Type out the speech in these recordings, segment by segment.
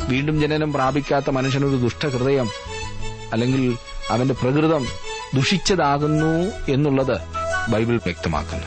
വീണ്ടും ജനനം പ്രാപിക്കാത്ത മനുഷ്യനൊരു ദുഷ്ടഹൃദയം അല്ലെങ്കിൽ അവന്റെ പ്രകൃതം ദുഷിച്ചതാകുന്നു എന്നുള്ളത് ബൈബിൾ വ്യക്തമാക്കുന്നു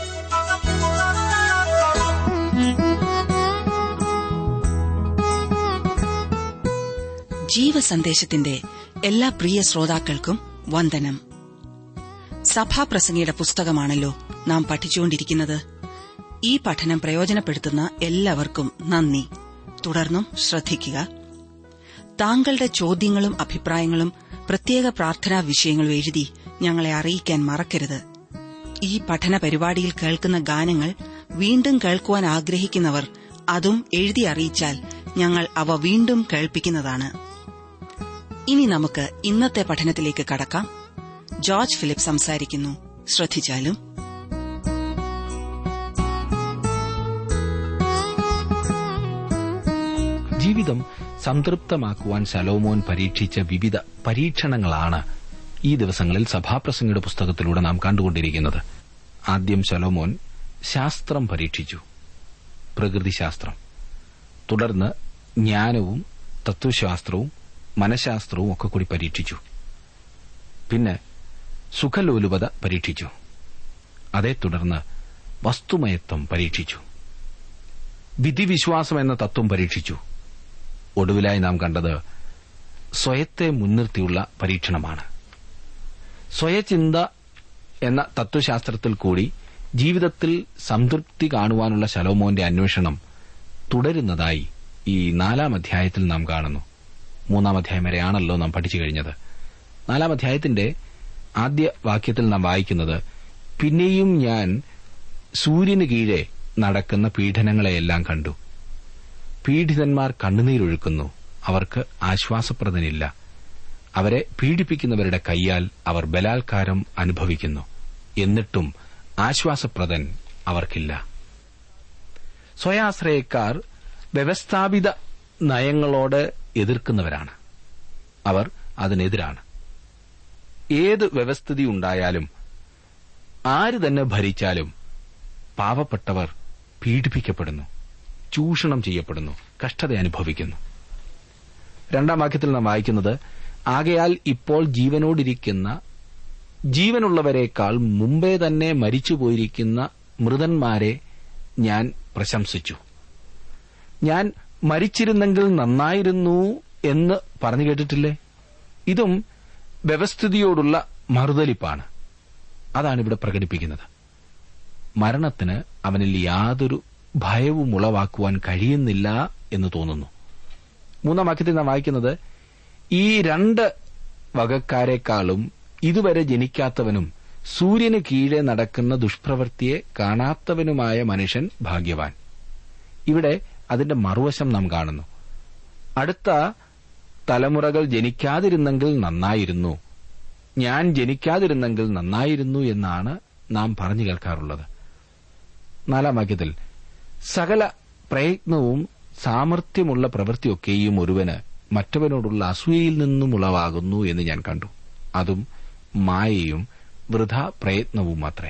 ജീവസന്ദേശത്തിന്റെ എല്ലാ പ്രിയ ശ്രോതാക്കൾക്കും വന്ദനം സഭാപ്രസംഗിയുടെ പുസ്തകമാണല്ലോ നാം പഠിച്ചുകൊണ്ടിരിക്കുന്നത് ഈ പഠനം പ്രയോജനപ്പെടുത്തുന്ന എല്ലാവർക്കും നന്ദി തുടർന്നും ശ്രദ്ധിക്കുക താങ്കളുടെ ചോദ്യങ്ങളും അഭിപ്രായങ്ങളും പ്രത്യേക പ്രാർത്ഥനാ വിഷയങ്ങളും എഴുതി ഞങ്ങളെ അറിയിക്കാൻ മറക്കരുത് ഈ പഠന പരിപാടിയിൽ കേൾക്കുന്ന ഗാനങ്ങൾ വീണ്ടും കേൾക്കുവാൻ ആഗ്രഹിക്കുന്നവർ അതും എഴുതി അറിയിച്ചാൽ ഞങ്ങൾ അവ വീണ്ടും കേൾപ്പിക്കുന്നതാണ് ഇനി നമുക്ക് ഇന്നത്തെ പഠനത്തിലേക്ക് കടക്കാം ജോർജ് ഫിലിപ്പ് സംസാരിക്കുന്നു ശ്രദ്ധിച്ചാലും ജീവിതം സംതൃപ്തമാക്കുവാൻ ശലോമോൻ പരീക്ഷിച്ച വിവിധ പരീക്ഷണങ്ങളാണ് ഈ ദിവസങ്ങളിൽ സഭാപ്രസംഗയുടെ പുസ്തകത്തിലൂടെ നാം കണ്ടുകൊണ്ടിരിക്കുന്നത് ആദ്യം ശലോമോൻ ശാസ്ത്രം പരീക്ഷിച്ചു പ്രകൃതിശാസ്ത്രം തുടർന്ന് ജ്ഞാനവും തത്വശാസ്ത്രവും മനഃശാസ്ത്രവും ഒക്കെ കൂടി പരീക്ഷിച്ചു പിന്നെ സുഖലോലുപത പരീക്ഷിച്ചു അതേ തുടർന്ന് വസ്തുമയത്വം പരീക്ഷിച്ചു വിധിവിശ്വാസം എന്ന തത്വം പരീക്ഷിച്ചു ഒടുവിലായി നാം കണ്ടത് സ്വയത്തെ മുൻനിർത്തിയുള്ള പരീക്ഷണമാണ് സ്വയചിന്ത എന്ന തത്വശാസ്ത്രത്തിൽ കൂടി ജീവിതത്തിൽ സംതൃപ്തി കാണുവാനുള്ള ശലോമോന്റെ അന്വേഷണം തുടരുന്നതായി ഈ നാലാം അധ്യായത്തിൽ നാം കാണുന്നു മൂന്നാം അധ്യായം വരെയാണല്ലോ നാം പഠിച്ചു കഴിഞ്ഞത് നാലാം അധ്യായത്തിന്റെ ആദ്യ വാക്യത്തിൽ നാം വായിക്കുന്നത് പിന്നെയും ഞാൻ സൂര്യന് കീഴെ നടക്കുന്ന പീഡനങ്ങളെയെല്ലാം കണ്ടു പീഡിതന്മാർ കണ്ണുനീരൊഴുക്കുന്നു അവർക്ക് ആശ്വാസപ്രദനില്ല അവരെ പീഡിപ്പിക്കുന്നവരുടെ കൈയാൽ അവർ ബലാത്കാരം അനുഭവിക്കുന്നു എന്നിട്ടും ആശ്വാസപ്രദൻ അവർക്കില്ല സ്വയാശ്രയക്കാർ വ്യവസ്ഥാപിത നയങ്ങളോട് എതിർക്കുന്നവരാണ് അവർ അതിനെതിരാണ് ഏത് വ്യവസ്ഥിതി ഉണ്ടായാലും ആര് തന്നെ ഭരിച്ചാലും പാവപ്പെട്ടവർ പീഡിപ്പിക്കപ്പെടുന്നു ചൂഷണം ചെയ്യപ്പെടുന്നു കഷ്ടത അനുഭവിക്കുന്നു രണ്ടാം വാക്യത്തിൽ നാം വായിക്കുന്നത് ആകയാൽ ഇപ്പോൾ ജീവനോടിരിക്കുന്ന ജീവനുള്ളവരെക്കാൾ മുമ്പേ തന്നെ മരിച്ചുപോയിരിക്കുന്ന മൃതന്മാരെ ഞാൻ പ്രശംസിച്ചു ഞാൻ മരിച്ചിരുന്നെങ്കിൽ നന്നായിരുന്നു എന്ന് പറഞ്ഞു കേട്ടിട്ടില്ലേ ഇതും വ്യവസ്ഥിതിയോടുള്ള മറുതലിപ്പാണ് അതാണ് ഇവിടെ പ്രകടിപ്പിക്കുന്നത് മരണത്തിന് അവനിൽ യാതൊരു ഭയവും ഉളവാക്കുവാൻ കഴിയുന്നില്ല എന്ന് തോന്നുന്നു മൂന്നാം വാക്യത്തിൽ നാം വായിക്കുന്നത് ഈ രണ്ട് വകക്കാരെക്കാളും ഇതുവരെ ജനിക്കാത്തവനും സൂര്യന് കീഴെ നടക്കുന്ന ദുഷ്പ്രവൃത്തിയെ കാണാത്തവനുമായ മനുഷ്യൻ ഭാഗ്യവാൻ ഇവിടെ അതിന്റെ മറുവശം നാം കാണുന്നു അടുത്ത തലമുറകൾ ജനിക്കാതിരുന്നെങ്കിൽ നന്നായിരുന്നു ഞാൻ ജനിക്കാതിരുന്നെങ്കിൽ നന്നായിരുന്നു എന്നാണ് നാം പറഞ്ഞു കേൾക്കാറുള്ളത് നാലാം വാക്യത്തിൽ സകല പ്രയത്നവും സാമർഥ്യമുള്ള പ്രവൃത്തിയൊക്കെയും ഒരുവന് മറ്റവനോടുള്ള അസൂയയിൽ നിന്നും ഉളവാകുന്നു എന്ന് ഞാൻ കണ്ടു അതും മായയും വൃഥ പ്രയത്നവും മാത്രേ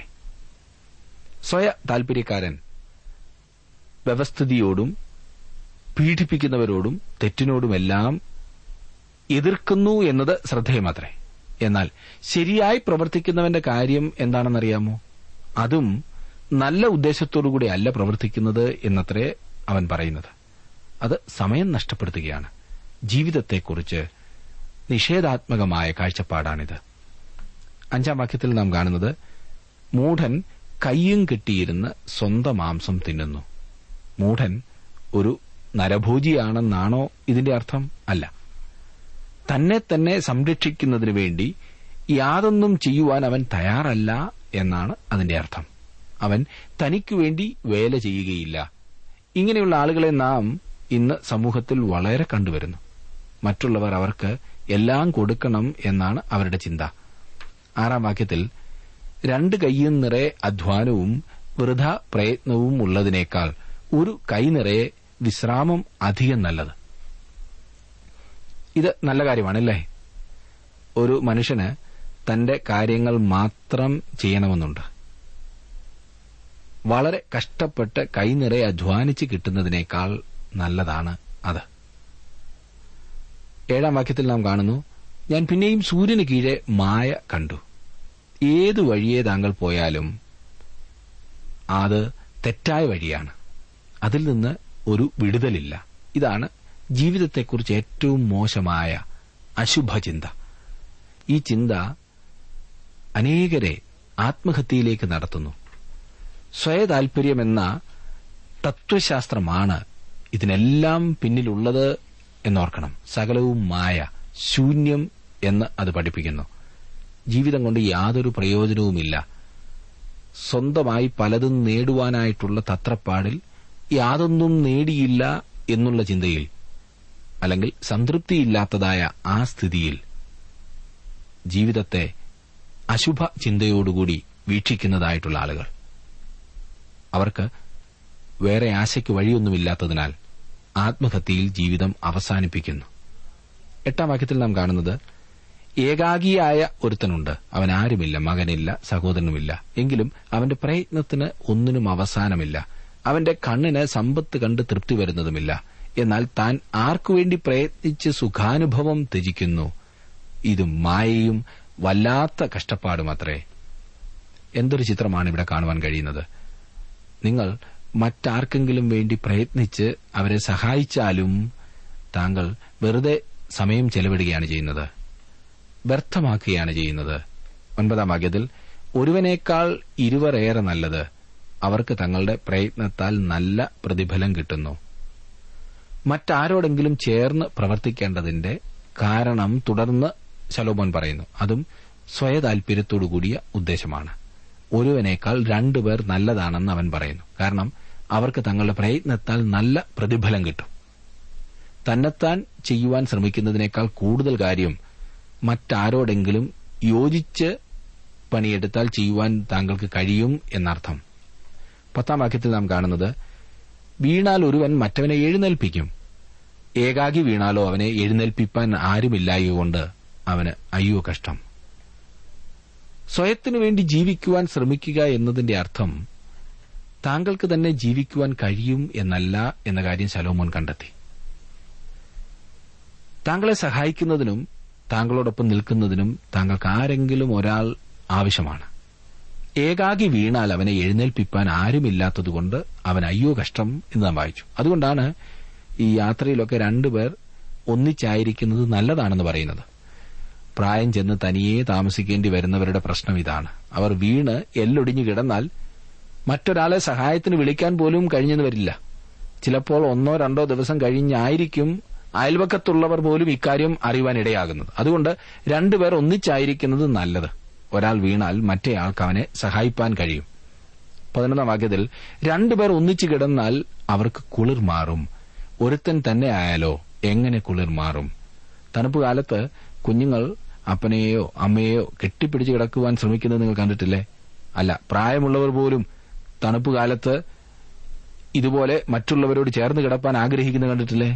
സ്വയ താൽപര്യക്കാരൻ വ്യവസ്ഥിതിയോടും പീഡിപ്പിക്കുന്നവരോടും തെറ്റിനോടുമെല്ലാം എതിർക്കുന്നു എന്നത് ശ്രദ്ധേയമാത്രേ എന്നാൽ ശരിയായി പ്രവർത്തിക്കുന്നവന്റെ കാര്യം എന്താണെന്നറിയാമോ അതും നല്ല ഉദ്ദേശത്തോടുകൂടി അല്ല പ്രവർത്തിക്കുന്നത് എന്നത്രേ അവൻ പറയുന്നത് അത് സമയം നഷ്ടപ്പെടുത്തുകയാണ് ജീവിതത്തെക്കുറിച്ച് നിഷേധാത്മകമായ കാഴ്ചപ്പാടാണിത് അഞ്ചാം വാക്യത്തിൽ നാം കാണുന്നത് മൂഢൻ കയ്യും കെട്ടിയിരുന്ന് സ്വന്തം മാംസം തിന്നുന്നു മൂഢൻ ഒരു നരഭോജിയാണെന്നാണോ ഇതിന്റെ അർത്ഥം അല്ല തന്നെ തന്നെ സംരക്ഷിക്കുന്നതിനു വേണ്ടി യാതൊന്നും ചെയ്യുവാൻ അവൻ തയ്യാറല്ല എന്നാണ് അതിന്റെ അർത്ഥം അവൻ തനിക്കു വേണ്ടി വേല ചെയ്യുകയില്ല ഇങ്ങനെയുള്ള ആളുകളെ നാം ഇന്ന് സമൂഹത്തിൽ വളരെ കണ്ടുവരുന്നു മറ്റുള്ളവർ അവർക്ക് എല്ലാം കൊടുക്കണം എന്നാണ് അവരുടെ ചിന്ത ആറാം വാക്യത്തിൽ രണ്ട് കൈയും നിറയെ അധ്വാനവും വൃഥ പ്രയത്നവും ഉള്ളതിനേക്കാൾ ഒരു കൈ നിറയെ വിശ്രാമം അധികം നല്ലത് ഇത് നല്ല കാര്യമാണല്ലേ ഒരു മനുഷ്യന് തന്റെ കാര്യങ്ങൾ മാത്രം ചെയ്യണമെന്നുണ്ട് വളരെ കഷ്ടപ്പെട്ട് കൈനിറയെ അധ്വാനിച്ച് കിട്ടുന്നതിനേക്കാൾ നല്ലതാണ് അത് ഏഴാം വാക്യത്തിൽ നാം കാണുന്നു ഞാൻ പിന്നെയും സൂര്യന് കീഴെ മായ കണ്ടു ഏതു വഴിയെ താങ്കൾ പോയാലും അത് തെറ്റായ വഴിയാണ് അതിൽ നിന്ന് ഒരു വിടുതലില്ല ഇതാണ് ജീവിതത്തെക്കുറിച്ച് ഏറ്റവും മോശമായ അശുഭചിന്ത ഈ ചിന്ത അനേകരെ ആത്മഹത്യയിലേക്ക് നടത്തുന്നു സ്വയതാൽപര്യമെന്ന തത്വശാസ്ത്രമാണ് ഇതിനെല്ലാം പിന്നിലുള്ളത് എന്നോർക്കണം സകലവും മായ ശൂന്യം എന്ന് അത് പഠിപ്പിക്കുന്നു ജീവിതം കൊണ്ട് യാതൊരു പ്രയോജനവുമില്ല സ്വന്തമായി പലതും നേടുവാനായിട്ടുള്ള തത്രപ്പാടിൽ യാതൊന്നും നേടിയില്ല എന്നുള്ള ചിന്തയിൽ അല്ലെങ്കിൽ സംതൃപ്തിയില്ലാത്തതായ ആ സ്ഥിതിയിൽ ജീവിതത്തെ അശുഭ ചിന്തയോടുകൂടി വീക്ഷിക്കുന്നതായിട്ടുള്ള ആളുകൾ അവർക്ക് വേറെ ആശയ്ക്ക് വഴിയൊന്നുമില്ലാത്തതിനാൽ ആത്മഹത്യയിൽ ജീവിതം അവസാനിപ്പിക്കുന്നു എട്ടാം വാക്യത്തിൽ നാം കാണുന്നത് ഏകാഗിയായ ഒരുത്തനുണ്ട് അവൻ ആരുമില്ല മകനില്ല സഹോദരനുമില്ല എങ്കിലും അവന്റെ പ്രയത്നത്തിന് ഒന്നിനും അവസാനമില്ല അവന്റെ കണ്ണിന് സമ്പത്ത് കണ്ട് തൃപ്തി വരുന്നതുമില്ല എന്നാൽ താൻ ആർക്കുവേണ്ടി പ്രയത്നിച്ച് സുഖാനുഭവം ത്യജിക്കുന്നു ഇത് മായയും വല്ലാത്ത കഷ്ടപ്പാടുമത്രേ എന്തൊരു ചിത്രമാണ് ഇവിടെ കാണുവാൻ കഴിയുന്നത് നിങ്ങൾ മറ്റാർക്കെങ്കിലും വേണ്ടി പ്രയത്നിച്ച് അവരെ സഹായിച്ചാലും താങ്കൾ വെറുതെ സമയം ചെലവിടുകയാണ് ചെയ്യുന്നത് വ്യർത്ഥമാക്കുകയാണ് ചെയ്യുന്നത് ഒൻപതാം വാക്യത്തിൽ ഒരുവനേക്കാൾ ഇരുവർ ഏറെ നല്ലത് അവർക്ക് തങ്ങളുടെ പ്രയത്നത്താൽ നല്ല പ്രതിഫലം കിട്ടുന്നു മറ്റാരോടെങ്കിലും ചേർന്ന് പ്രവർത്തിക്കേണ്ടതിന്റെ കാരണം തുടർന്ന് ശലോമോൻ പറയുന്നു അതും സ്വയതാൽപര്യത്തോടുകൂടിയ ഉദ്ദേശമാണ് ഒരുവനേക്കാൾ രണ്ടുപേർ നല്ലതാണെന്ന് അവൻ പറയുന്നു കാരണം അവർക്ക് തങ്ങളുടെ പ്രയത്നത്താൽ നല്ല പ്രതിഫലം കിട്ടും തന്നെത്താൻ ചെയ്യുവാൻ ശ്രമിക്കുന്നതിനേക്കാൾ കൂടുതൽ കാര്യം മറ്റാരോടെങ്കിലും യോജിച്ച് പണിയെടുത്താൽ ചെയ്യുവാൻ താങ്കൾക്ക് കഴിയും എന്നർത്ഥം പത്താം വാക്യത്തിൽ നാം കാണുന്നത് വീണാൽ ഒരുവൻ മറ്റവനെ എഴുന്നേൽപ്പിക്കും ഏകാകി വീണാലോ അവനെ എഴുന്നേൽപ്പിപ്പാൻ ആരുമില്ലായതുകൊണ്ട് അവന് അയ്യോ കഷ്ടം സ്വയത്തിനു വേണ്ടി ജീവിക്കുവാൻ ശ്രമിക്കുക എന്നതിന്റെ അർത്ഥം താങ്കൾക്ക് തന്നെ ജീവിക്കുവാൻ കഴിയും എന്നല്ല എന്ന കാര്യം ശലോമോൻ കണ്ടെത്തി താങ്കളെ സഹായിക്കുന്നതിനും താങ്കളോടൊപ്പം നിൽക്കുന്നതിനും താങ്കൾക്ക് ആരെങ്കിലും ഒരാൾ ആവശ്യമാണ് ഏകാകി വീണാൽ അവനെ എഴുന്നേൽപ്പിപ്പാൻ ആരുമില്ലാത്തതുകൊണ്ട് അവൻ അയ്യോ കഷ്ടം എന്ന് നാം വായിച്ചു അതുകൊണ്ടാണ് ഈ യാത്രയിലൊക്കെ രണ്ടുപേർ ഒന്നിച്ചായിരിക്കുന്നത് നല്ലതാണെന്ന് പറയുന്നത് പ്രായം ചെന്ന് തനിയെ താമസിക്കേണ്ടി വരുന്നവരുടെ പ്രശ്നം ഇതാണ് അവർ വീണ് എല്ലൊടിഞ്ഞു കിടന്നാൽ മറ്റൊരാളെ സഹായത്തിന് വിളിക്കാൻ പോലും കഴിഞ്ഞെന്ന് വരില്ല ചിലപ്പോൾ ഒന്നോ രണ്ടോ ദിവസം കഴിഞ്ഞായിരിക്കും അയൽവക്കത്തുള്ളവർ പോലും ഇക്കാര്യം അറിയുവാൻ ഇടയാകുന്നത് അതുകൊണ്ട് രണ്ടുപേർ ഒന്നിച്ചായിരിക്കുന്നത് നല്ലത് ഒരാൾ വീണാൽ മറ്റേയാൾക്ക് അവനെ സഹായിപ്പാൻ കഴിയും പതിനൊന്നാം വാക്യത്തിൽ രണ്ടുപേർ ഒന്നിച്ചു കിടന്നാൽ അവർക്ക് കുളിർ മാറും ഒരുത്തൻ തന്നെ ആയാലോ എങ്ങനെ കുളിർ മാറും തണുപ്പ് കാലത്ത് കുഞ്ഞുങ്ങൾ അപ്പനെയോ അമ്മയെയോ കെട്ടിപ്പിടിച്ച് കിടക്കുവാൻ ശ്രമിക്കുന്നത് നിങ്ങൾ കണ്ടിട്ടില്ലേ അല്ല പ്രായമുള്ളവർ പോലും തണുപ്പ് കാലത്ത് ഇതുപോലെ മറ്റുള്ളവരോട് ചേർന്ന് കിടപ്പാൻ ആഗ്രഹിക്കുന്നത് കണ്ടിട്ടില്ലേ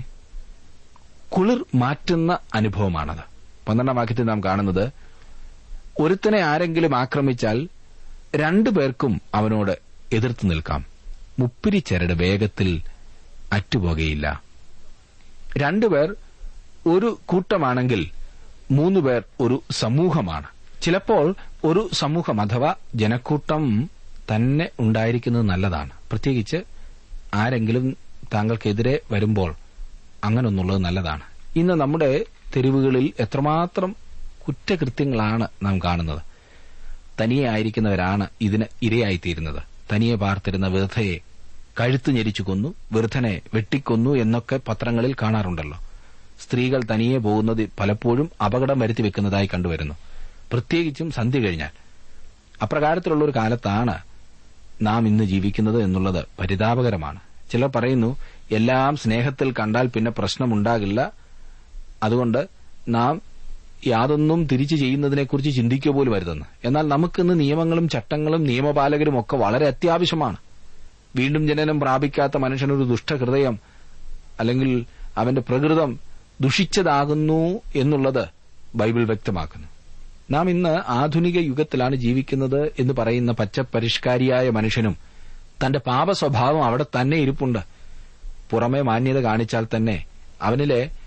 കുളിർ മാറ്റുന്ന അനുഭവമാണത് പന്ത്രണ്ടാം വാക്യത്തിൽ നാം കാണുന്നത് ഒരുത്തനെ ആരെങ്കിലും ആക്രമിച്ചാൽ രണ്ടു പേർക്കും അവനോട് എതിർത്ത് നിൽക്കാം മുപ്പിരി ചരട് വേഗത്തിൽ അറ്റുപോകയില്ല രണ്ടുപേർ ഒരു കൂട്ടമാണെങ്കിൽ മൂന്നുപേർ ഒരു സമൂഹമാണ് ചിലപ്പോൾ ഒരു സമൂഹം അഥവാ ജനക്കൂട്ടം തന്നെ ഉണ്ടായിരിക്കുന്നത് നല്ലതാണ് പ്രത്യേകിച്ച് ആരെങ്കിലും താങ്കൾക്കെതിരെ വരുമ്പോൾ അങ്ങനൊന്നുള്ളത് നല്ലതാണ് ഇന്ന് നമ്മുടെ തെരുവുകളിൽ എത്രമാത്രം കുറ്റകൃത്യങ്ങളാണ് നാം കാണുന്നത് തനിയെ ആയിരിക്കുന്നവരാണ് ഇതിന് ഇരയായിത്തീരുന്നത് തനിയെ പാർത്തിരുന്ന വൃദ്ധയെ കഴുത്ത് ഞെരിച്ചു കൊന്നു വൃദ്ധനെ വെട്ടിക്കൊന്നു എന്നൊക്കെ പത്രങ്ങളിൽ കാണാറുണ്ടല്ലോ സ്ത്രീകൾ തനിയെ പോകുന്നത് പലപ്പോഴും അപകടം വരുത്തി വെക്കുന്നതായി കണ്ടുവരുന്നു പ്രത്യേകിച്ചും സന്ധ്യ കഴിഞ്ഞാൽ അപ്രകാരത്തിലുള്ള ഒരു കാലത്താണ് നാം ഇന്ന് ജീവിക്കുന്നത് എന്നുള്ളത് പരിതാപകരമാണ് ചിലർ പറയുന്നു എല്ലാം സ്നേഹത്തിൽ കണ്ടാൽ പിന്നെ പ്രശ്നമുണ്ടാകില്ല അതുകൊണ്ട് നാം യാതൊന്നും തിരിച്ചു ചെയ്യുന്നതിനെക്കുറിച്ച് ചിന്തിക്കുക പോലും വരുതെന്ന് എന്നാൽ നമുക്കിന്ന് നിയമങ്ങളും ചട്ടങ്ങളും നിയമപാലകരും ഒക്കെ വളരെ അത്യാവശ്യമാണ് വീണ്ടും ജനനം പ്രാപിക്കാത്ത മനുഷ്യനൊരു ദുഷ്ടഹൃദയം അല്ലെങ്കിൽ അവന്റെ പ്രകൃതം ദുഷിച്ചതാകുന്നു എന്നുള്ളത് ബൈബിൾ വ്യക്തമാക്കുന്നു നാം ഇന്ന് ആധുനിക യുഗത്തിലാണ് ജീവിക്കുന്നത് എന്ന് പറയുന്ന പച്ചപ്പരിഷ്കാരിയായ മനുഷ്യനും തന്റെ പാപ സ്വഭാവം അവിടെ തന്നെ ഇരിപ്പുണ്ട് പുറമെ മാന്യത കാണിച്ചാൽ തന്നെ അവനിലെ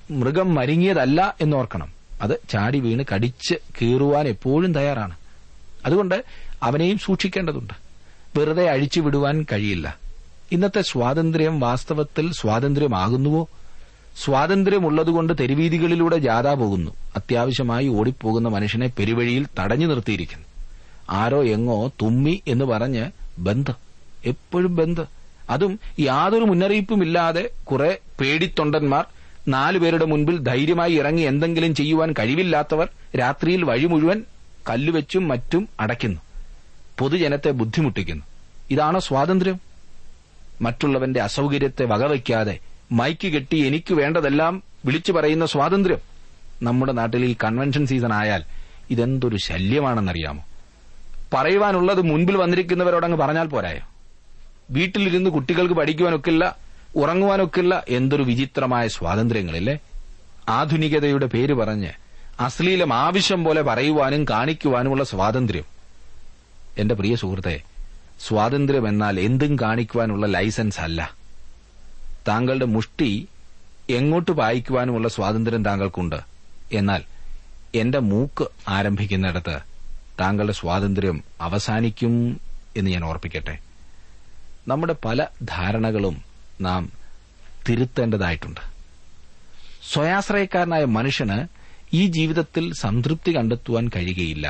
മൃഗം മരിങ്ങിയതല്ല എന്നോർക്കണം അത് ചാടി വീണ് കടിച്ച് കീറുവാൻ എപ്പോഴും തയ്യാറാണ് അതുകൊണ്ട് അവനെയും സൂക്ഷിക്കേണ്ടതുണ്ട് വെറുതെ അഴിച്ചു വിടുവാൻ കഴിയില്ല ഇന്നത്തെ സ്വാതന്ത്ര്യം വാസ്തവത്തിൽ സ്വാതന്ത്ര്യമാകുന്നുവോ സ്വാതന്ത്ര്യമുള്ളതുകൊണ്ട് തെരുവീതികളിലൂടെ ജാഥ പോകുന്നു അത്യാവശ്യമായി ഓടിപ്പോകുന്ന മനുഷ്യനെ പെരുവഴിയിൽ തടഞ്ഞു നിർത്തിയിരിക്കുന്നു ആരോ എങ്ങോ തുമ്മി എന്ന് പറഞ്ഞ് ബന്ദ് എപ്പോഴും ബന്ദ് അതും യാതൊരു മുന്നറിയിപ്പുമില്ലാതെ കുറെ പേടിത്തൊണ്ടന്മാർ നാലുപേരുടെ മുൻപിൽ ധൈര്യമായി ഇറങ്ങി എന്തെങ്കിലും ചെയ്യുവാൻ കഴിവില്ലാത്തവർ രാത്രിയിൽ വഴി മുഴുവൻ കല്ലുവെച്ചും മറ്റും അടയ്ക്കുന്നു പൊതുജനത്തെ ബുദ്ധിമുട്ടിക്കുന്നു ഇതാണോ സ്വാതന്ത്ര്യം മറ്റുള്ളവന്റെ അസൌകര്യത്തെ വകവയ്ക്കാതെ മൈക്ക് കെട്ടി എനിക്ക് വേണ്ടതെല്ലാം വിളിച്ചു പറയുന്ന സ്വാതന്ത്ര്യം നമ്മുടെ നാട്ടിൽ ഈ കൺവെൻഷൻ സീസൺ ആയാൽ ഇതെന്തൊരു ശല്യമാണെന്നറിയാമോ പറയുവാനുള്ളത് മുൻപിൽ വന്നിരിക്കുന്നവരോടങ്ങ് പറഞ്ഞാൽ പോരായോ വീട്ടിലിരുന്ന് കുട്ടികൾക്ക് പഠിക്കുവാനൊക്കില്ല ഉറങ്ങുവാനൊക്കില്ല എന്തൊരു വിചിത്രമായ സ്വാതന്ത്ര്യങ്ങളില്ലേ ആധുനികതയുടെ പേര് പറഞ്ഞ് അശ്ലീലം ആവശ്യം പോലെ പറയുവാനും കാണിക്കുവാനുമുള്ള സ്വാതന്ത്ര്യം എന്റെ പ്രിയ സുഹൃത്തെ സ്വാതന്ത്ര്യം എന്നാൽ എന്തും കാണിക്കുവാനുള്ള ലൈസൻസ് അല്ല താങ്കളുടെ മുഷ്ടി എങ്ങോട്ട് പായിക്കുവാനുമുള്ള സ്വാതന്ത്ര്യം താങ്കൾക്കുണ്ട് എന്നാൽ എന്റെ മൂക്ക് ആരംഭിക്കുന്നിടത്ത് താങ്കളുടെ സ്വാതന്ത്ര്യം അവസാനിക്കും എന്ന് ഞാൻ ഓർപ്പിക്കട്ടെ നമ്മുടെ പല ധാരണകളും നാം തിരുത്തേണ്ടതായിട്ടുണ്ട് സ്വയാശ്രയക്കാരനായ മനുഷ്യന് ഈ ജീവിതത്തിൽ സംതൃപ്തി കണ്ടെത്തുവാൻ കഴിയുകയില്ല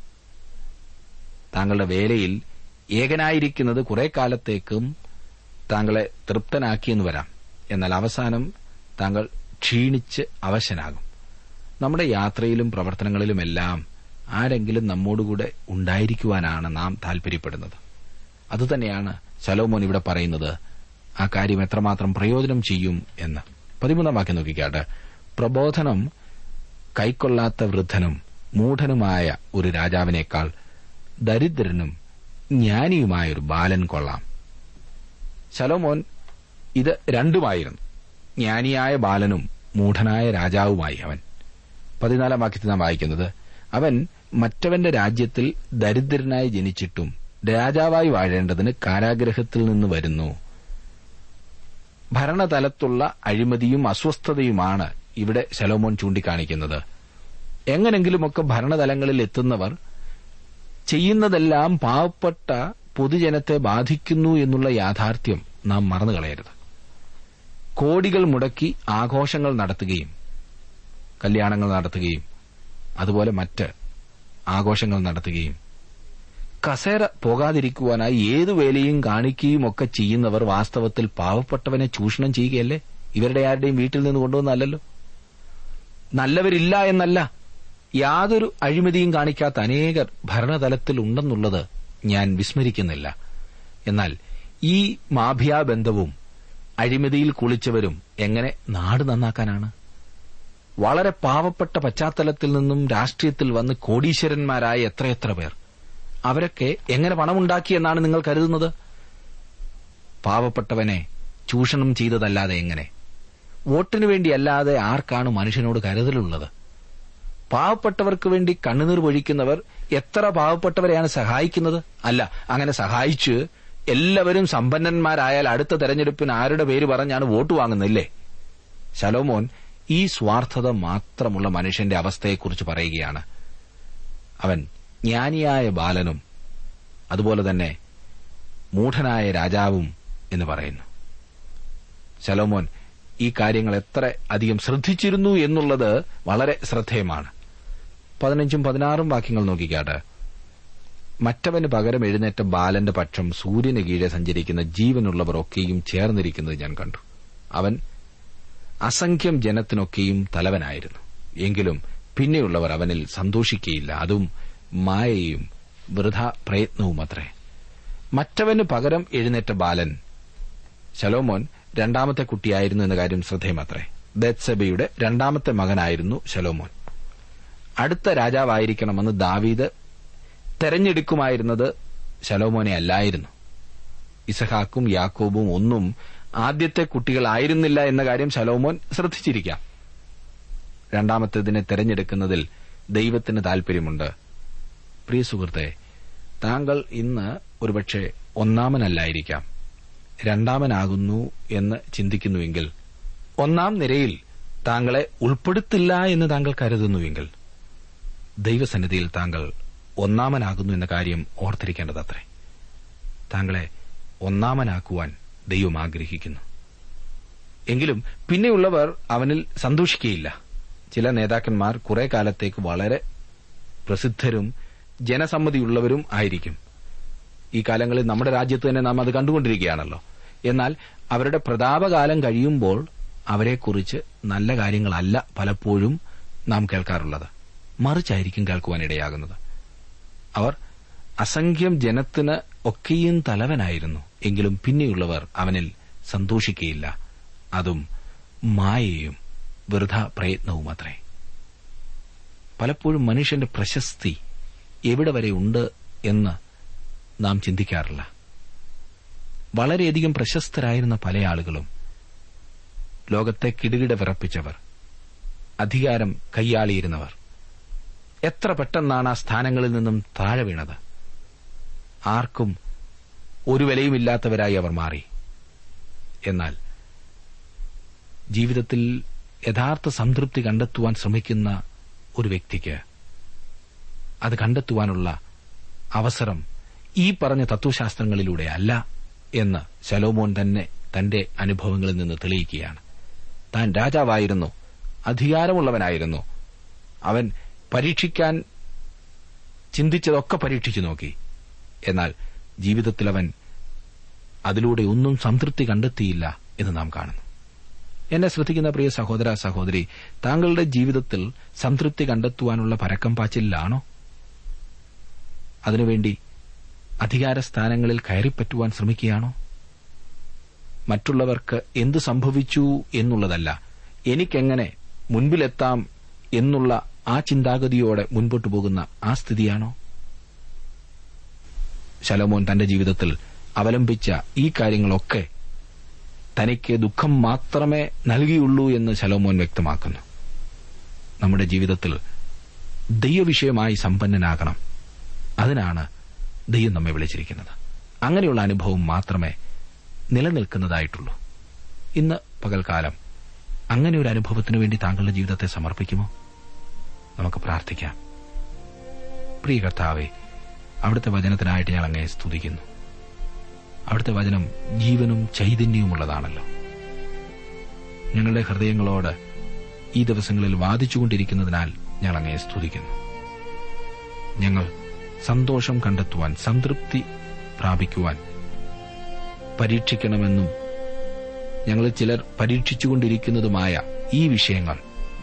താങ്കളുടെ വേലയിൽ ഏകനായിരിക്കുന്നത് കുറെ കാലത്തേക്കും താങ്കളെ തൃപ്തനാക്കിയെന്ന് വരാം എന്നാൽ അവസാനം താങ്കൾ ക്ഷീണിച്ച് അവശനാകും നമ്മുടെ യാത്രയിലും പ്രവർത്തനങ്ങളിലുമെല്ലാം ആരെങ്കിലും നമ്മോടുകൂടെ ഉണ്ടായിരിക്കുവാനാണ് നാം താൽപര്യപ്പെടുന്നത് അതുതന്നെയാണ് ശലോമോൻ ഇവിടെ പറയുന്നത് ആ കാര്യം എത്രമാത്രം പ്രയോജനം ചെയ്യും എന്ന് പതിമൂന്നാം വാക്യം നോക്കിക്കാട്ട് പ്രബോധനം കൈക്കൊള്ളാത്ത വൃദ്ധനും മൂഢനുമായ ഒരു രാജാവിനേക്കാൾ ദരിദ്രനും ജ്ഞാനിയുമായൊരു ബാലൻ കൊള്ളാം ശലോമോൻ ഇത് രണ്ടുമായിരുന്നു ജ്ഞാനിയായ ബാലനും മൂഢനായ രാജാവുമായി അവൻ പതിനാലാം വാക്യത്തിൽ നാം വായിക്കുന്നത് അവൻ മറ്റവന്റെ രാജ്യത്തിൽ ദരിദ്രനായി ജനിച്ചിട്ടും രാജാവായി വാഴേണ്ടതിന് കാരാഗ്രഹത്തിൽ നിന്ന് വരുന്നു ഭരണതലത്തുള്ള അഴിമതിയും അസ്വസ്ഥതയുമാണ് ഇവിടെ ശലോമോൻ ചൂണ്ടിക്കാണിക്കുന്നത് എങ്ങനെങ്കിലുമൊക്കെ ഭരണതലങ്ങളിൽ എത്തുന്നവർ ചെയ്യുന്നതെല്ലാം പാവപ്പെട്ട പൊതുജനത്തെ ബാധിക്കുന്നു എന്നുള്ള യാഥാർത്ഥ്യം നാം മറന്നുകളയരുത് കോടികൾ മുടക്കി ആഘോഷങ്ങൾ നടത്തുകയും കല്യാണങ്ങൾ നടത്തുകയും അതുപോലെ മറ്റ് ആഘോഷങ്ങൾ നടത്തുകയും കസേര പോകാതിരിക്കുവാനായി ഏതു വേലയും കാണിക്കുകയും ഒക്കെ ചെയ്യുന്നവർ വാസ്തവത്തിൽ പാവപ്പെട്ടവനെ ചൂഷണം ചെയ്യുകയല്ലേ ഇവരുടെ ആരുടെയും വീട്ടിൽ നിന്ന് കൊണ്ടുവന്നല്ലോ നല്ലവരില്ല എന്നല്ല യാതൊരു അഴിമതിയും കാണിക്കാത്ത അനേകർ ഭരണതലത്തിൽ ഉണ്ടെന്നുള്ളത് ഞാൻ വിസ്മരിക്കുന്നില്ല എന്നാൽ ഈ മാഫിയാബന്ധവും അഴിമതിയിൽ കുളിച്ചവരും എങ്ങനെ നാട് നന്നാക്കാനാണ് വളരെ പാവപ്പെട്ട പശ്ചാത്തലത്തിൽ നിന്നും രാഷ്ട്രീയത്തിൽ വന്ന് കോടീശ്വരന്മാരായ എത്രയെത്ര പേർ അവരൊക്കെ എങ്ങനെ പണമുണ്ടാക്കിയെന്നാണ് നിങ്ങൾ കരുതുന്നത് പാവപ്പെട്ടവനെ ചൂഷണം ചെയ്തതല്ലാതെ എങ്ങനെ വോട്ടിനു വേണ്ടിയല്ലാതെ ആർക്കാണ് മനുഷ്യനോട് കരുതലുള്ളത് പാവപ്പെട്ടവർക്ക് വേണ്ടി കണ്ണുനീർ പൊഴിക്കുന്നവർ എത്ര പാവപ്പെട്ടവരെയാണ് സഹായിക്കുന്നത് അല്ല അങ്ങനെ സഹായിച്ച് എല്ലാവരും സമ്പന്നന്മാരായാൽ അടുത്ത തെരഞ്ഞെടുപ്പിന് ആരുടെ പേര് പറഞ്ഞാണ് വോട്ട് വാങ്ങുന്നില്ലേ ശലോമോൻ ഈ സ്വാർത്ഥത മാത്രമുള്ള മനുഷ്യന്റെ അവസ്ഥയെക്കുറിച്ച് പറയുകയാണ് അവൻ ജ്ഞാനിയായ ബാലനും അതുപോലെ തന്നെ മൂഢനായ രാജാവും എന്ന് പറയുന്നു ശലോമോൻ ഈ കാര്യങ്ങൾ എത്ര അധികം ശ്രദ്ധിച്ചിരുന്നു എന്നുള്ളത് വളരെ ശ്രദ്ധേയമാണ് പതിനഞ്ചും പതിനാറും വാക്യങ്ങൾ നോക്കിക്കാട്ട് മറ്റവന് പകരം എഴുന്നേറ്റ ബാലന്റെ പക്ഷം സൂര്യന് കീഴെ സഞ്ചരിക്കുന്ന ജീവനുള്ളവർ ഒക്കെയും ചേർന്നിരിക്കുന്നത് ഞാൻ കണ്ടു അവൻ അസംഖ്യം ജനത്തിനൊക്കെയും തലവനായിരുന്നു എങ്കിലും പിന്നെയുള്ളവർ അവനിൽ സന്തോഷിക്കുകയില്ല അതും മായയും വൃഥ പ്രയത്നവുമത്രേ മറ്റവന് പകരം എഴുന്നേറ്റ ബാലൻ ശലോമോൻ രണ്ടാമത്തെ കുട്ടിയായിരുന്നു എന്ന കാര്യം ശ്രദ്ധേയമത്രേ ബെത്സബയുടെ രണ്ടാമത്തെ മകനായിരുന്നു ശലോമോൻ അടുത്ത രാജാവായിരിക്കണമെന്ന് ദാവീദ് തെരഞ്ഞെടുക്കുമായിരുന്നത് ശലോമോനെ അല്ലായിരുന്നു ഇസഹാക്കും യാക്കോബും ഒന്നും ആദ്യത്തെ കുട്ടികളായിരുന്നില്ല എന്ന കാര്യം ശലോമോൻ ശ്രദ്ധിച്ചിരിക്കാം രണ്ടാമത്തേതിനെ തെരഞ്ഞെടുക്കുന്നതിൽ ദൈവത്തിന് താൽപര്യമുണ്ട് പ്രിയ സുഹൃത്തെ താങ്കൾ ഇന്ന് ഒരുപക്ഷെ ഒന്നാമനല്ലായിരിക്കാം രണ്ടാമനാകുന്നു എന്ന് ചിന്തിക്കുന്നുവെങ്കിൽ ഒന്നാം നിരയിൽ താങ്കളെ ഉൾപ്പെടുത്തില്ല എന്ന് താങ്കൾ കരുതുന്നുവെങ്കിൽ ദൈവസന്നിധിയിൽ താങ്കൾ ഒന്നാമനാകുന്നു എന്ന കാര്യം ഓർത്തിരിക്കേണ്ടതത്രേ താങ്കളെ ഒന്നാമനാക്കുവാൻ ദൈവം ആഗ്രഹിക്കുന്നു എങ്കിലും പിന്നെയുള്ളവർ അവനിൽ സന്തോഷിക്കുകയില്ല ചില നേതാക്കന്മാർ കുറെ കാലത്തേക്ക് വളരെ പ്രസിദ്ധരും ജനസമ്മതിയുള്ളവരും ആയിരിക്കും ഈ കാലങ്ങളിൽ നമ്മുടെ രാജ്യത്ത് തന്നെ നാം അത് കണ്ടുകൊണ്ടിരിക്കുകയാണല്ലോ എന്നാൽ അവരുടെ പ്രതാപകാലം കഴിയുമ്പോൾ അവരെക്കുറിച്ച് നല്ല കാര്യങ്ങളല്ല പലപ്പോഴും നാം കേൾക്കാറുള്ളത് മറിച്ചായിരിക്കും കേൾക്കുവാനിടയാകുന്നത് അവർ അസംഖ്യം ജനത്തിന് ഒക്കെയും തലവനായിരുന്നു എങ്കിലും പിന്നെയുള്ളവർ അവനിൽ സന്തോഷിക്കുകയില്ല അതും മായയും വൃഥ പ്രയത്നവുമത്രേ പലപ്പോഴും മനുഷ്യന്റെ പ്രശസ്തി എവിടെ വരെ ഉണ്ട് എന്ന് നാം ചിന്തിക്കാറില്ല വളരെയധികം പ്രശസ്തരായിരുന്ന പല ആളുകളും ലോകത്തെ കിടുകിട വിറപ്പിച്ചവർ അധികാരം കൈയാളിയിരുന്നവർ എത്ര പെട്ടെന്നാണ് ആ സ്ഥാനങ്ങളിൽ നിന്നും താഴെ വീണത് ആർക്കും ഒരു വിലയുമില്ലാത്തവരായി അവർ മാറി എന്നാൽ ജീവിതത്തിൽ യഥാർത്ഥ സംതൃപ്തി കണ്ടെത്തുവാൻ ശ്രമിക്കുന്ന ഒരു വ്യക്തിക്ക് അത് കണ്ടെത്തുവാനുള്ള അവസരം ഈ പറഞ്ഞ തത്വശാസ്ത്രങ്ങളിലൂടെ അല്ല എന്ന് ശലോമോൻ തന്നെ തന്റെ അനുഭവങ്ങളിൽ നിന്ന് തെളിയിക്കുകയാണ് താൻ രാജാവായിരുന്നു അധികാരമുള്ളവനായിരുന്നു അവൻ പരീക്ഷിക്കാൻ ചിന്തിച്ചതൊക്കെ പരീക്ഷിച്ചു നോക്കി എന്നാൽ ജീവിതത്തിൽ അവൻ അതിലൂടെ ഒന്നും സംതൃപ്തി കണ്ടെത്തിയില്ല എന്ന് നാം കാണുന്നു എന്നെ ശ്രദ്ധിക്കുന്ന പ്രിയ സഹോദര സഹോദരി താങ്കളുടെ ജീവിതത്തിൽ സംതൃപ്തി കണ്ടെത്തുവാനുള്ള പരക്കം പാച്ചിലാണോ അതിനുവേണ്ടി അധികാരസ്ഥാനങ്ങളിൽ കയറിപ്പറ്റുവാൻ ശ്രമിക്കുകയാണോ മറ്റുള്ളവർക്ക് എന്തു സംഭവിച്ചു എന്നുള്ളതല്ല എനിക്കെങ്ങനെ മുൻപിലെത്താം എന്നുള്ള ആ ചിന്താഗതിയോടെ മുൻപോട്ടു പോകുന്ന ആ സ്ഥിതിയാണോ ശലോമോൻ തന്റെ ജീവിതത്തിൽ അവലംബിച്ച ഈ കാര്യങ്ങളൊക്കെ തനിക്ക് ദുഃഖം മാത്രമേ നൽകിയുള്ളൂ എന്ന് ശലോമോൻ വ്യക്തമാക്കുന്നു നമ്മുടെ ജീവിതത്തിൽ ദൈവവിഷയമായി സമ്പന്നനാകണം അതിനാണ് ദൈവം നമ്മെ വിളിച്ചിരിക്കുന്നത് അങ്ങനെയുള്ള അനുഭവം മാത്രമേ നിലനിൽക്കുന്നതായിട്ടുള്ളൂ ഇന്ന് പകൽക്കാലം അങ്ങനെ ഒരു അനുഭവത്തിനു വേണ്ടി താങ്കളുടെ ജീവിതത്തെ സമർപ്പിക്കുമോ നമുക്ക് പ്രാർത്ഥിക്കാം പ്രിയ കർത്താവെ അവിടുത്തെ വചനത്തിനായിട്ട് ഞാൻ അങ്ങയെ സ്തുതിക്കുന്നു അവിടുത്തെ വചനം ജീവനും ചൈതന്യവുമുള്ളതാണല്ലോ ഞങ്ങളുടെ ഹൃദയങ്ങളോട് ഈ ദിവസങ്ങളിൽ വാദിച്ചുകൊണ്ടിരിക്കുന്നതിനാൽ ഞങ്ങൾ അങ്ങയെ സ്തുതിക്കുന്നു ഞങ്ങൾ സന്തോഷം കണ്ടെത്തുവാൻ സംതൃപ്തി പ്രാപിക്കുവാൻ പരീക്ഷിക്കണമെന്നും ഞങ്ങളിൽ ചിലർ പരീക്ഷിച്ചുകൊണ്ടിരിക്കുന്നതുമായ ഈ വിഷയങ്ങൾ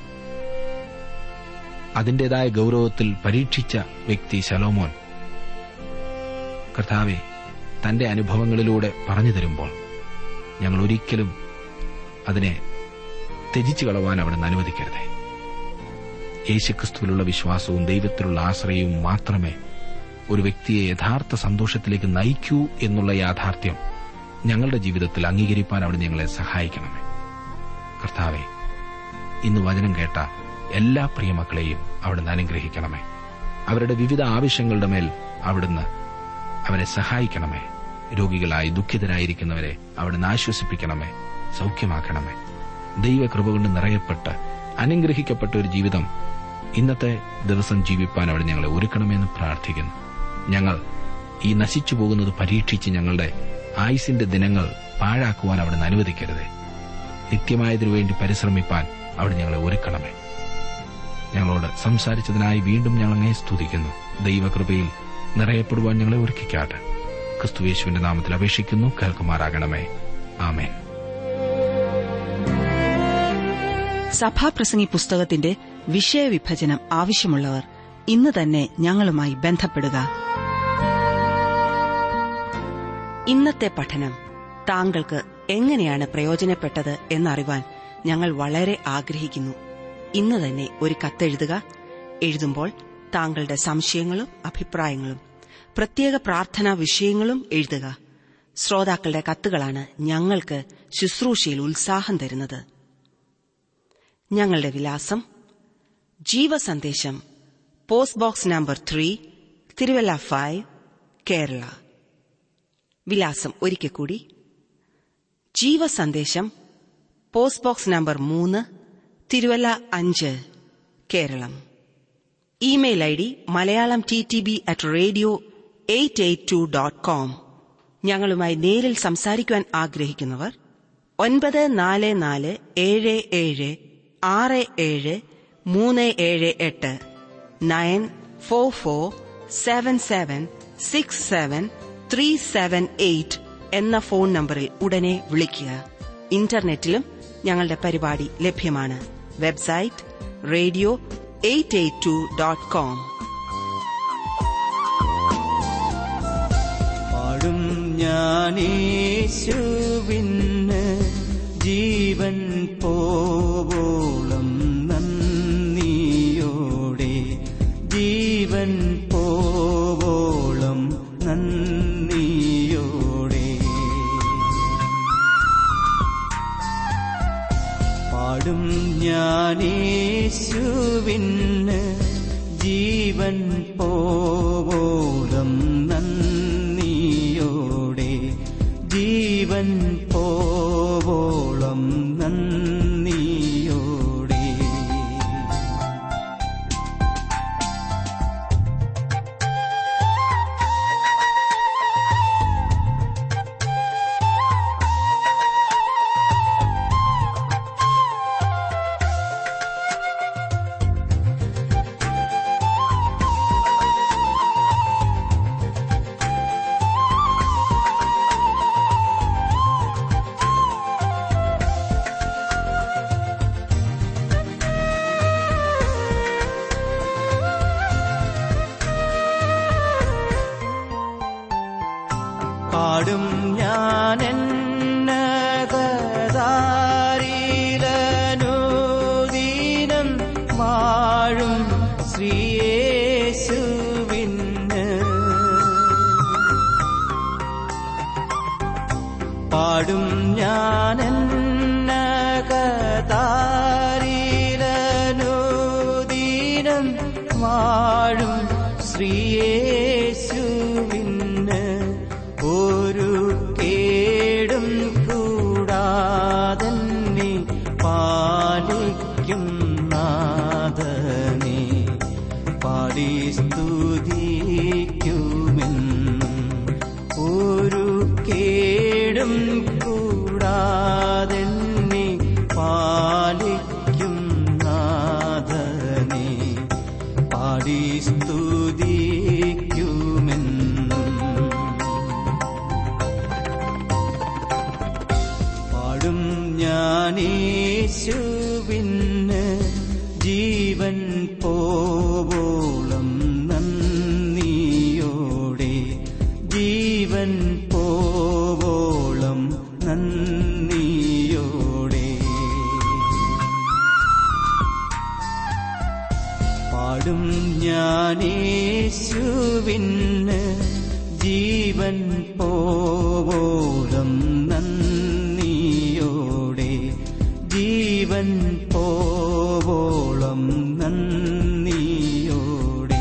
അതിന്റേതായ ഗൌരവത്തിൽ പരീക്ഷിച്ച വ്യക്തി ശലോമോൻ കർത്താവെ തന്റെ അനുഭവങ്ങളിലൂടെ പറഞ്ഞു തരുമ്പോൾ ഞങ്ങൾ ഒരിക്കലും അതിനെ ത്യജിച്ചു കളവാൻ അവിടെ നിന്ന് അനുവദിക്കരുതേ യേശുക്രിസ്തുവിലുള്ള വിശ്വാസവും ദൈവത്തിലുള്ള ആശ്രയവും മാത്രമേ ഒരു വ്യക്തിയെ യഥാർത്ഥ സന്തോഷത്തിലേക്ക് നയിക്കൂ എന്നുള്ള യാഥാർത്ഥ്യം ഞങ്ങളുടെ ജീവിതത്തിൽ അംഗീകരിപ്പാൻ അവിടെ ഞങ്ങളെ സഹായിക്കണമേ കർത്താവെ ഇന്ന് വചനം കേട്ട എല്ലാ പ്രിയമക്കളെയും അവിടുന്ന് അനുഗ്രഹിക്കണമേ അവരുടെ വിവിധ ആവശ്യങ്ങളുടെ മേൽ അവിടുന്ന് അവരെ സഹായിക്കണമേ രോഗികളായി ദുഃഖിതരായിരിക്കുന്നവരെ അവിടുന്ന് ആശ്വസിപ്പിക്കണമേ സൗഖ്യമാക്കണമേ ദൈവകൃപ കൊണ്ട് നിറയപ്പെട്ട് അനുഗ്രഹിക്കപ്പെട്ട ഒരു ജീവിതം ഇന്നത്തെ ദിവസം ജീവിപ്പാൻ അവിടെ ഞങ്ങളെ ഒരുക്കണമെന്ന് പ്രാർത്ഥിക്കുന്നു ഞങ്ങൾ ഈ നശിച്ചു പോകുന്നത് പരീക്ഷിച്ച് ഞങ്ങളുടെ ആയുസിന്റെ ദിനങ്ങൾ പാഴാക്കുവാൻ അവിടെ നിന്ന് അനുവദിക്കരുതേ നിത്യമായതിനു വേണ്ടി പരിശ്രമിപ്പാൻ അവിടെ ഞങ്ങളെ ഒരുക്കണമേ ഞങ്ങളോട് സംസാരിച്ചതിനായി വീണ്ടും ഞങ്ങൾ അങ്ങേ സ്തുതിക്കുന്നു ദൈവകൃപയിൽ നിറയപ്പെടുവാൻ ഞങ്ങളെ ഒരുക്കിക്കാട്ടെ ക്രിസ്തുവേശുവിന്റെ നാമത്തിൽ അപേക്ഷിക്കുന്നു കേൾക്കുമാറാകണമേ ആമേൻ സഭാപ്രസംഗി പുസ്തകത്തിന്റെ വിഷയവിഭജനം ആവശ്യമുള്ളവർ ഇന്ന് തന്നെ ഞങ്ങളുമായി ബന്ധപ്പെടുക ഇന്നത്തെ പഠനം താങ്കൾക്ക് എങ്ങനെയാണ് പ്രയോജനപ്പെട്ടത് എന്നറിവാൻ ഞങ്ങൾ വളരെ ആഗ്രഹിക്കുന്നു ഇന്ന് തന്നെ ഒരു കത്തെഴുതുക എഴുതുമ്പോൾ താങ്കളുടെ സംശയങ്ങളും അഭിപ്രായങ്ങളും പ്രത്യേക പ്രാർത്ഥനാ വിഷയങ്ങളും എഴുതുക ശ്രോതാക്കളുടെ കത്തുകളാണ് ഞങ്ങൾക്ക് ശുശ്രൂഷയിൽ ഉത്സാഹം തരുന്നത് ഞങ്ങളുടെ വിലാസം Jeevasandesham post box number three Thiruvalla five Kerala വിലാസം ഒരിക്കൽ കൂടി ജീവസന്ദേശം പോസ്റ്റ് ബോക്സ് നമ്പർ മൂന്ന് തിരുവല്ല അഞ്ച് Keralam email I D Malayalam T T B at radio eight eight two dot com ഞങ്ങളുമായി നേരിൽ സംസാരിക്കുവാൻ ആഗ്രഹിക്കുന്നവർ ഒൻപത് നാല് നാല് ഏഴ് ഏഴ് ആറ് ഏഴ് മൂന്ന് ഏഴ് എട്ട് nine four four seven seven six seven three seven eight എന്ന ഫോൺ നമ്പറിൽ ഉടനെ വിളിക്കുക ഇന്റർനെറ്റിലും ഞങ്ങളുടെ പരിപാടി ലഭ്യമാണ് website radio eight eight two dot com പാടും ഞാനേശുവിന് ജീവൻ പോവോളം നന്ദിയോടെ ജീവൻ പോവോളം നന്ദിയോടെ പാടും ഞാനേശുവിന് ജീവൻ പോവോളം നന്ദിയോടെ ജീവൻ പോവോളം നന്ദിയോടെ പാടും ഞാൻ എന്നകതാരിലനുദീനം വാഴും ശ്രീയേശുവിന് പാടും ഞാൻ എന്നകതാരിലനുദീനം വാഴും ശ്രീയേശുവിന് ഒരു കേടും കൂടാതന്നെ പാലിക്കും നാഥനെ പാടി സ്തുതിക്കുമെന്നും ഒരു കേടും കൂടാതെന്നെ പാലിക്കും നാഥനെ പാടി സ്തുതിക്കുമെന്നും പാടും ഞാനേശുവിന് ജീവൻ പോവോളം നന്ദിയോടെ ജീവൻ പോവോളം നന്ദിയോടെ പാടും ഞാനേശുവിന് ജീവൻ പോവോളം നന്ദിയോടെ ജീവൻ പോവോളം നന്ദിയോടെ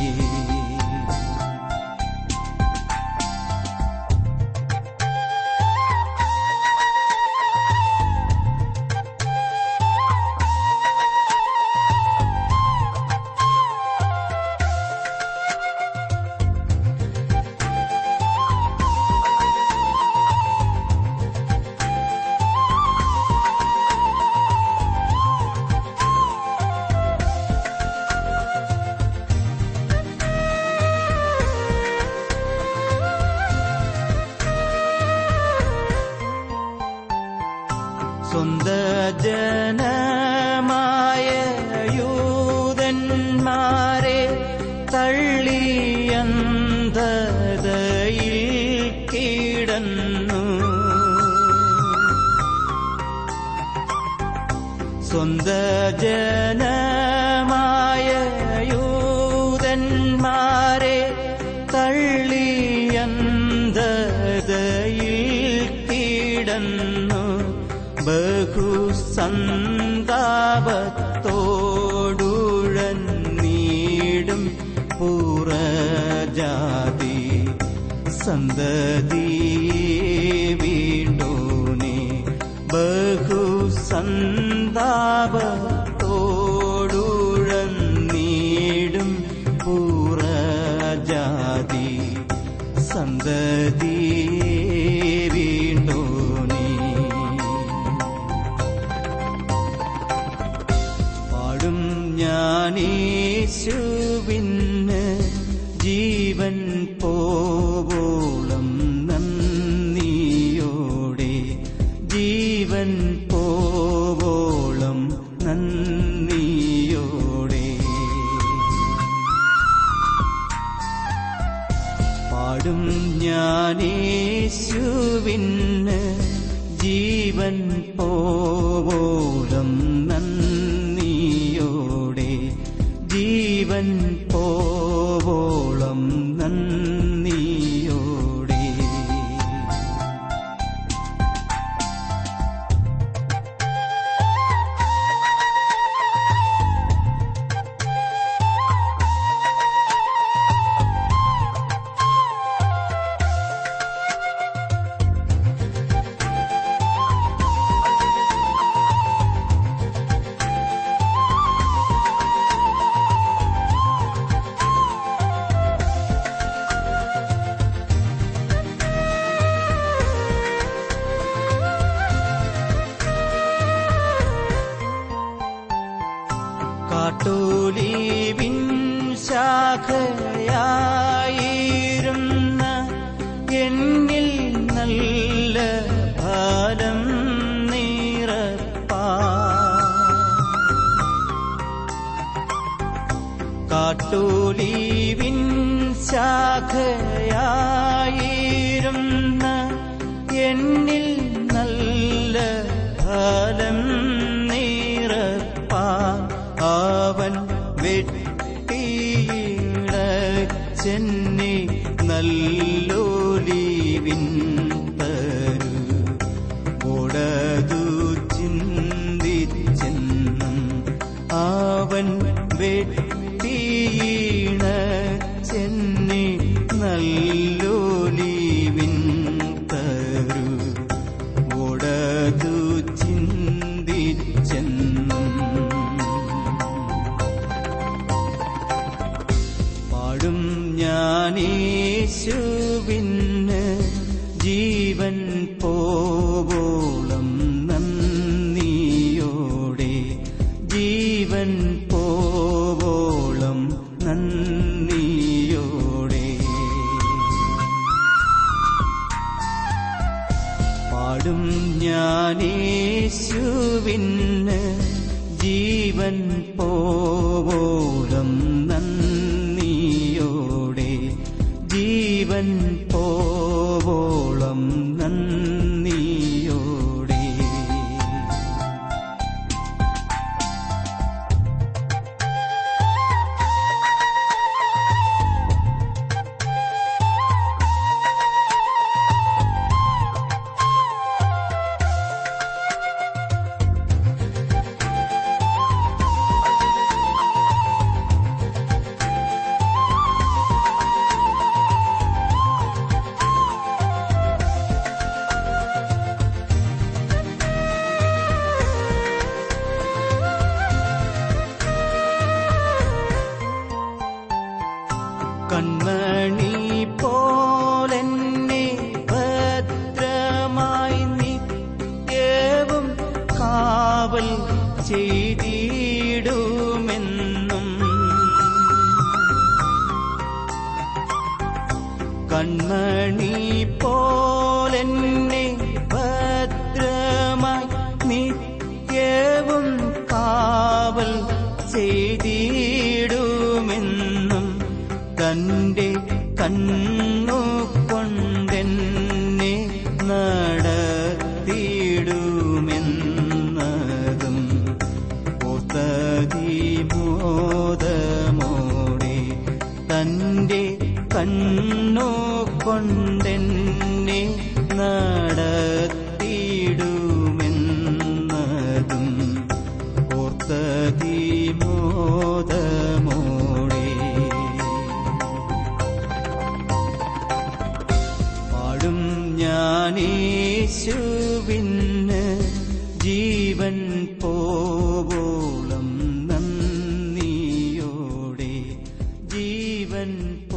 സ്വന്ത ജനമായ യൂതന്മാരെ തള്ളിയന്തതയിൽ കിടന്നു സ്വന്ത ജനമായ യൂതന്മാരെ തള്ളിയന്തതയിൽ കിടന്നു ബഹുസന്താപത്തോടുഴന്നീടും പുറജാതി സന്തതി വീണ്ടോനെ ബഹുസന്താപത്തോടുഴ ജീവൻ പോവോളം നന്ദിയോടെ പാടും ഞാനേശുവിന് ജീവൻ പോവോളം നന്ദിയോടെ ജീവൻ പോവോളം നന്ദിയോടെ കാട്ടോലീവിൻ ശാഖയായിരുന്ന എന്നിൽ നല്ല ഫലം നിറപ്പാ കാട്ടോലീവിൻ ശാഖയായിരുന്ന എന്നിൽ നല്ല ഫലം നിറപ്പാൻ അവൻ വെട്ടിയിടച്ചെന്നെ നല്ലോലീവിൻ തരു ഒടതു ചിന്തിച്ചെന്നും അവൻ വെട്ടിയിണ ചെന്നി നല്ലോലീവിൻ തരു ഒടതു ചിന്തിച്ചെന്നും പാടും ഞാനേശുവിന് ജീവൻ പോവോളം നന്ദിയോടെ ജീവൻ പോവോളം നന്ദിയോടെ പാടും ഞാനേശുവിന് ജീവൻ പോവോളം നന്ദിയോടെ ജീവൻ പോവോളം നന്ദിയോടെ കൺമണി പോലെന്നെ ഭദ്രമായി നിത്യവും കാവൽ ചെയ്തിടുമെന്നും കൺമണി പോലെന്നെ ഭദ്രമായി നിത്യവും കാവൽ ചെയ്തിടുമെന്നും തന്റെ കണ്ണു കൊണ്ടെന്നെ നടത്തിയിടുമെന്നതും മോദമോടെ തന്റെ കണ്ണു കൊണ്ടെന്നെ നടത്തിയിടുമെന്നതും ഓർത്തതിമോദമോടെ പാടും ഞാനേശുവിന് ജീവൻ പോവോളം നന്ദിയോടെ ജീവൻ പോ